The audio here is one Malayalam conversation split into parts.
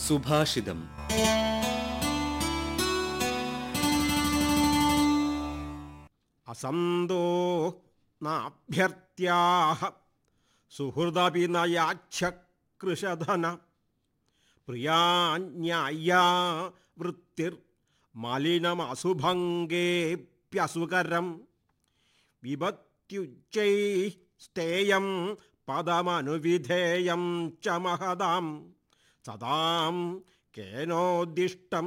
സുഭാഷിതം അസന്തോ നാഭ്യർത്യാഹ സുഹൃദപി നയാച്ഛകൃഷധന പ്രിയാന്യായ വൃത്തിർ മലിനമസുഭംഗേപ്യസുകരം വിപത്യുച്ചൈ സ്ഥേയം പദമനുവിധേയം ച മഹതാം സദാം കേനോദ്ദിഷ്ടം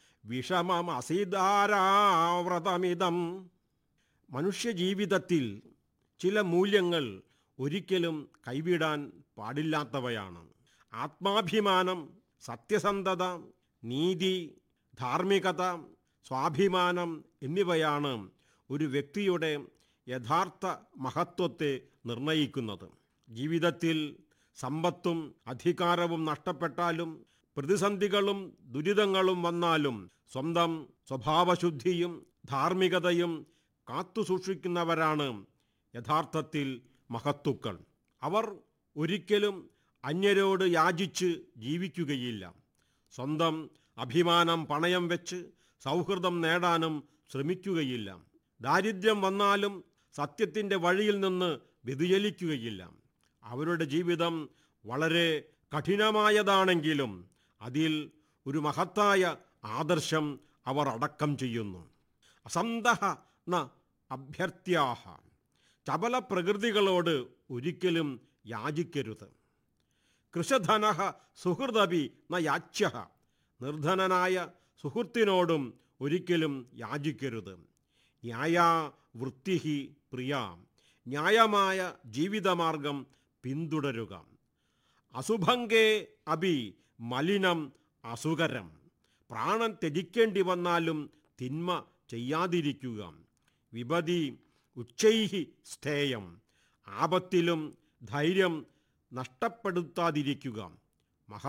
വിഷമമസിധാരാവ്രതമിതം മനുഷ്യജീവിതത്തിൽ ചില മൂല്യങ്ങൾ ഒരിക്കലും കൈവിടാൻ പാടില്ലാത്തവയാണ് ആത്മാഭിമാനം സത്യസന്ധത നീതി ധാർമ്മികത സ്വാഭിമാനം എന്നിവയാണ് ഒരു വ്യക്തിയുടെ യഥാർത്ഥ മഹത്വത്തെ നിർണയിക്കുന്നത് ജീവിതത്തിൽ സമ്പത്തും അധികാരവും നഷ്ടപ്പെട്ടാലും പ്രതിസന്ധികളും ദുരിതങ്ങളും വന്നാലും സ്വന്തം സ്വഭാവശുദ്ധിയും ധാർമ്മികതയും കാത്തുസൂക്ഷിക്കുന്നവരാണ് യഥാർത്ഥത്തിൽ മഹത്തുക്കൾ അവർ ഒരിക്കലും അന്യരോട് യാചിച്ച് ജീവിക്കുകയില്ല സ്വന്തം അഭിമാനം പണയം വെച്ച് സൗഹൃദം നേടാനും ശ്രമിക്കുകയില്ല ദാരിദ്ര്യം വന്നാലും സത്യത്തിൻ്റെ വഴിയിൽ നിന്ന് വ്യതിചലിക്കുകയില്ല അവരുടെ ജീവിതം വളരെ കഠിനമായതാണെങ്കിലും അതിൽ ഒരു മഹത്തായ ആദർശം അവർ അടക്കം ചെയ്യുന്നു അസന്തഹ ന അഭ്യർത്യാഹ ചപല പ്രകൃതികളോട് ഒരിക്കലും യാചിക്കരുത് കൃഷധന സുഹൃദപി ന യാച്യ നിർധനനായ സുഹൃത്തിനോടും ഒരിക്കലും യാചിക്കരുത് ന്യായ വൃത്തിഹി പ്രിയ ന്യായമായ ജീവിതമാർഗം പിന്തുടരുക അസുഭംഗേ അഭി മലിനം അസുകരം പ്രാണൻ ത്യജിക്കേണ്ടി വന്നാലും തിന്മ ചെയ്യാതിരിക്കുക വിപതി ഉച്ചൈഹി സ്ഥേയം ആപത്തിലും ധൈര്യം നഷ്ടപ്പെടുത്താതിരിക്കുക